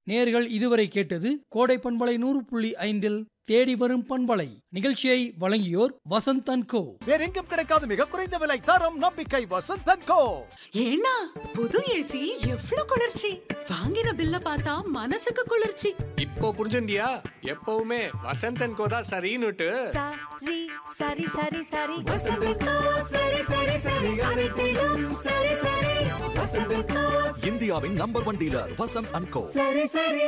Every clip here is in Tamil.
நேர்கள் இதுவரை கேட்டது கோடை பண்பலை நூறு புள்ளி ஐந்தில் தேடி வரும் பண்பலை நிகழ்ச்சியை வழங்கியோர் வசந்த் அண்ட் கோ வேறெங்கும் கிடைக்காத மிக குறைந்த விலை தரம் நம்பிக்கை வசந்தன் கோ ஏன்னா புது ஏசி எவ்ளோ குளிர்ச்சி வாங்கின பில்ல பார்த்தா மனசுக்கு குளிர்ச்சி இப்போ புரிஞ்சுண்டியா எப்பவுமே வசந்தன் கோதா சரின்னுட்டு சரி சரி சரி சரி வசந்தக்கோ சரி சரி சரி அனைத்திலும் சரி சரி வசந்தக்கோ இந்தியாவின் number one dealer Vasanth and Co சரி சரி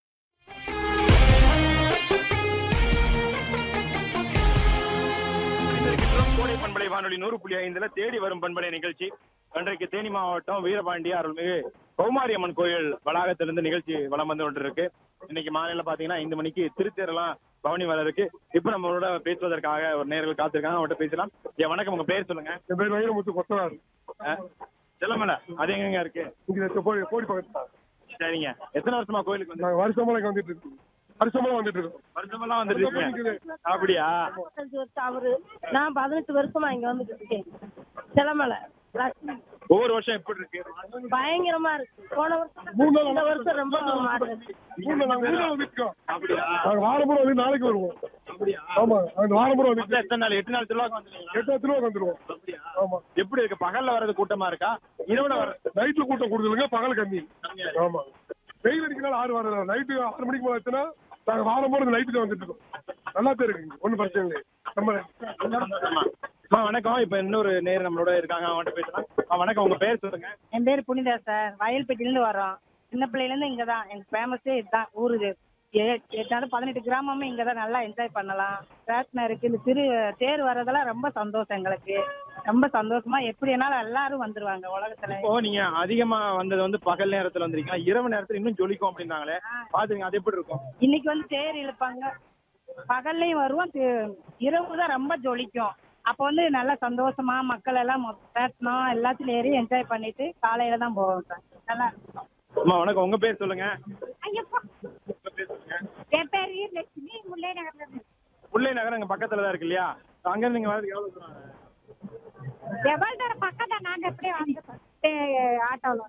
கோடை பண்பலை வானொலி நூறு புள்ளி ஐந்துல தேடி வரும் பண்பலை நிகழ்ச்சி இன்றைக்கு தேனி மாவட்டம் வீரபாண்டி அருள்மிகு கௌமாரி அம்மன் கோயில் வளாகத்திலிருந்து நிகழ்ச்சி வலம் வந்து கொண்டிருக்கு இன்னைக்கு மாலையில பாத்தீங்கன்னா ஐந்து மணிக்கு திருத்தேரெல்லாம் பவனி வர இருக்கு இப்ப நம்மளோட பேசுவதற்காக ஒரு நேர்கள் காத்திருக்காங்க அவங்கள்ட்ட பேசலாம் ஏன் வணக்கம் உங்க பேர் சொல்லுங்க என் பேர் வைரமுத்து கொத்தனார் செல்லமலை அது எங்கங்க இருக்கு இங்க இருக்க கோடி கோடி பக்கத்துல சரிங்க எத்தனை வருஷமா கோயிலுக்கு வந்து நாங்க வருஷமா இங்க வந்துட்டு இருக்கோம் வருஷமா வந்துட்டு இருக்கோம் வருஷமெல்லாம் வந்துட்டு இருக்கீங்க அப்படியா பதினஞ்சு வருஷம் அவரு நான் பதினெட்டு வருஷமா இங்க வந்துட்டு இருக்கேன் சிலமலை லட்சுமி. ஒவ்வொரு வருஷம் எப்படி இருக்கு பயங்கரமா இருக்கு போன மூணு வருஷம் நாள் இந்த வருஷம் ரொம்ப மாறுது மூணு நாள் நாங்க மூணு நாள் வந்துருக்கோம் அப்படியா நாங்க வாரம்புறம் வந்து நாளைக்கு வருவோம் ஆமா நாங்க வாரம்புறம் வந்து மொத்தம் எத்தனை நாள் எட்டு நாள் திருவிழாக்கு வந்துருக்கீங்க எட்டாவது திருவா வந்துருவோம் ஆமா எப்படி இருக்கு பகல்ல வர்றது கூட்டமா இருக்கா இரவுல வர நைட்ல கூட்டம் கொடுத்துருங்க பகல் கம்மி ஆமா வெயில் அடிக்கனால ஆறு வர நைட்டு ஆறு மணிக்கு மேல ஆச்சுன்னா நாங்க வாரம்புறம் நைட்டு தான் வந்துட்டு இருக்கோம் நல்லா தான் இருக்கு ஒன்றும் பிரச்சனை இல்லை நம்ம அம்மா வணக்கம் இப்ப இன்னொரு நேர் நம்மளோட இருக்காங்க அவன்கிட்ட பேசலாம் அம்மா, வணக்கம் உங்க பேர் சொல்லுங்க என் பேர் புனிதா சார் வயல்பேட்டிலேருந்து வரோம் சின்ன பிள்ளையில இருந்து இங்க தான் எங்க ஃபேமஸே இதுதான் ஊரு இது ஏ- எட்டாவது பதினெட்டு கிராமமே இங்க தான் நல்லா என்ஜாய் பண்ணலாம் ரேஷன் இருக்கு இந்த திரு தேர் வர்றதெல்லாம் ரொம்ப சந்தோஷம் எங்களுக்கு ரொம்ப சந்தோஷமா எப்படி வேணாலும் எல்லாரும் வந்துருவாங்க உலகத்துல இப்போ நீங்க அதிகமா வந்தது வந்து பகல் நேரத்துல வந்திருக்கீங்க இரவு நேரத்துல இன்னும் ஜொலிக்கும் அப்படின்னாங்களே பாத்துங்க அது எப்படி இருக்கும் இன்னைக்கு வந்து தேர் இழுப்பாங்க பகல்லையும் வருவோம் தி- இரவு தான் ரொம்ப ஜொலிக்கும் அப்போ வந்து நல்லா சந்தோஷமா மக்கள் எல்லாம் பேசணும் எல்லாத்துலயும் ஏறி என்ஜாய் பண்ணிட்டு காலையில தான் போவோம் சார் நல்லா இருக்கும். அம்மா வணக்கம் உங்க பேர் சொல்லுங்க ஐயப்பா உங்க பேர் சொல்லுங்க என் பேர் லட்சுமி முல்லை நகர்ல இருந்து. முல்லை நகர் அங்க பக்கத்துல தான் இருக்கு இல்லையா அங்க இருந்து நீங்க வரதுக்கு எவ்வளவு தூரம் ஆகும்? எவ்வளவு பக்கம் தான் நாங்க எப்படியே வந்து ஆட்டோல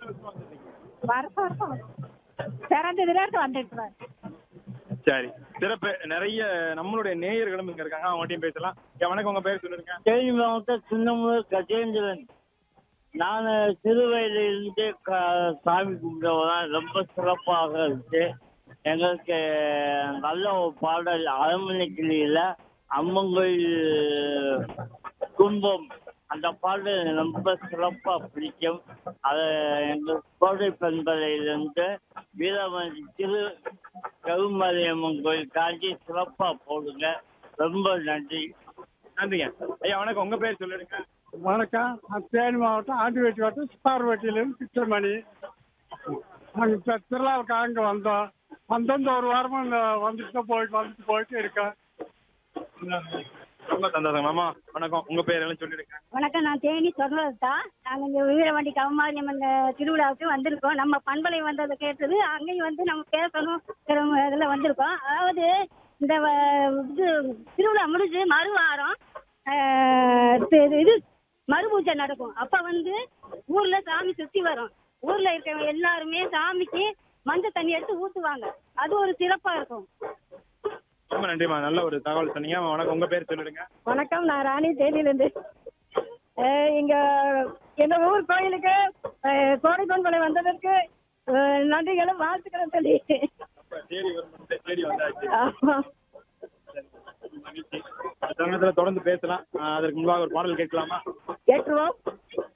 வருஷம் வருஷம் பிறந்ததுல இருந்து வந்துட்டு இருக்கோம். சரி சிறப்பு நிறைய நம்மளுடைய நேயர்களும் இங்க இருக்காங்க அவங்ககிட்டயும் பேசலாம் ஏன் வணக்கம் உங்க பேர் சொல்லுங்க தேனி மாவட்டம் சின்னமுதல் கஜேந்திரன் நான் சிறு வயதிலிருந்து க- சாமி கும்பிடுவதான் ரொம்ப சிறப்பாக இருந்துச்சு எங்களுக்கு நல்ல ஒரு பாடல் அரண்மனை கிளியில அம்மங்கோயில் கும்பம் அந்த பாடல் ரொம்ப சிறப்பாக பிடிக்கும் அது எங்கள் கோடை பண்பலையிலிருந்து வீரமணி திரு கருமாரியம்மன் கோயில் காஞ்சி சிறப்பாக போடுங்க ரொம்ப நன்றி நன்றிங்க ஐயா வணக்கம் உங்க பேர் சொல்லிடுங்க வணக்கம் நான் தேனி மாவட்டம் ஆண்டிவேட்டி மாவட்டம் சித்தார்வேட்டியிலிருந்து சித்திரமணி நாங்கள் இப்போ திருவிழாவுக்கு அங்கே வந்தோம் வந்தோம் ஒரு வாரமாக இந்த வந்துட்டு தான் போயிட்டு வந்துட்டு போயிட்டு இருக்கேன் ரொம்ப சந்தோஷம் மாமா வணக்கம் உங்க பேர் எல்லாம் சொல்லிடுங்க வணக்கம் நான் தேனி சொர்ணலதா நாங்க இங்க வீரவண்டி கவுமாரியம் திருவிழாவுக்கு வந்திருக்கோம் நம்ம பண்பலை வந்ததை கேட்டது அங்கேயும் வந்து நம்ம பேசணும் திறம- இதுல வந்திருக்கோம் அதாவது இந்த வ- இது திருவிழா முடிஞ்சு மறு வாரம் ஆஹ், இது- இது மறுபூஜை நடக்கும் அப்ப வந்து ஊர்ல சாமி சுத்தி வரும் ஊர்ல இருக்கிறவங்க எல்லாருமே சாமிக்கு மஞ்சள் தண்ணி எடுத்து ஊத்துவாங்க அது ஒரு சிறப்பா இருக்கும் ரொம்ப நன்றிமா நல்ல ஒரு தகவல் சொன்னீங்க வணக்கம் உங்க பேர் சொல்லிடுங்க வணக்கம் நான் ராணி தேனியிலிருந்து அஹ் இங்க எங்க ஊர் கோயிலுக்கு அஹ் கோடை பொன்மலை வந்ததற்கு அஹ் நன்றிகளும் வாழ்த்துக்களும் சொல்லி தேடி வரும் தேடி வந்தாச்சு ஆமா. மகிழ்ச்சி. தருணத்துல தொடர்ந்து பேசலாம் ஆஹ் அதற்கு முன்பாக ஒரு பாடல் கேட்கலாமா ஏற்றுவோம்